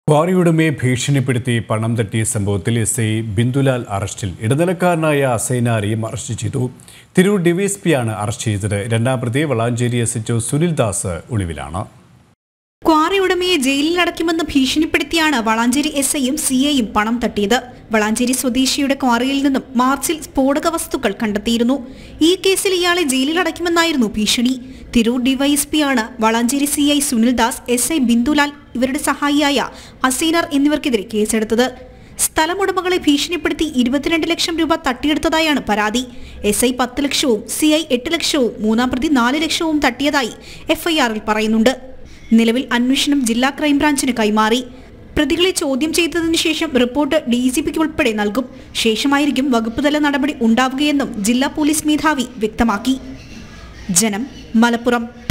ക്വാറിയുടമയെ ഭീഷണിപ്പെടുത്തി പണം തട്ടിയ സംഭവത്തിൽ എസ് ഐ ബിന്ദുലാൽ അറസ്റ്റിൽ ഇടനിലക്കാരനായ അസൈനാരെയും അറസ്റ്റ് ചെയ്തു തിരൂർ ഡിവൈഎസ്പിയാണ് അറസ്റ്റ് ചെയ്തത് രണ്ടാം പ്രതി വളാഞ്ചേരി എസ് എച്ച് സുനിൽ ദാസ് ഒളിവിലാണ് ക്വാറി ഉടമയെ ജയിലിൽ അടയ്ക്കുമെന്ന് ഭീഷണിപ്പെടുത്തിയാണ് വളാഞ്ചേരി എസ് ഐയും സി ഐയും പണം തട്ടിയത് വളാഞ്ചേരി സ്വദേശിയുടെ ക്വാറിയിൽ നിന്നും മാർച്ചിൽ സ്ഫോടക വസ്തുക്കൾ കണ്ടെത്തിയിരുന്നു ഈ കേസിൽ ഇയാളെ ജയിലിൽ അടയ്ക്കുമെന്നായിരുന്നു ഭീഷണി തിരൂർ ഡിവൈഎസ്പിയാണ് Valanchery C I Sunildas S I Bindulal ഇവരുടെ സഹായിയായ അസീനർ എന്നിവർക്കെതിരെ കേസെടുത്തത് സ്ഥലമുടമകളെ ഭീഷണിപ്പെടുത്തി ഇരുപത്തിരണ്ട് ലക്ഷം രൂപ തട്ടിയെടുത്തതായാണ് പരാതി എസ് ഐ പത്ത് ലക്ഷവും സി ഐ എട്ട് ലക്ഷവും മൂന്നാം പ്രതി നാല് ലക്ഷവും തട്ടിയതായി എഫ്ഐആറിൽ പറയുന്നുണ്ട് നിലവിൽ അന്വേഷണം ജില്ലാ ക്രൈംബ്രാഞ്ചിന് കൈമാറി പ്രതികളെ ചോദ്യം ചെയ്തതിനു ശേഷം റിപ്പോർട്ട് ഡി ജി പിക്ക് ഉൾപ്പെടെ നൽകും ശേഷമായിരിക്കും വകുപ്പുതല നടപടി ഉണ്ടാവുകയെന്നും ജില്ലാ പോലീസ് മേധാവി വ്യക്തമാക്കി ജനം മലപ്പുറം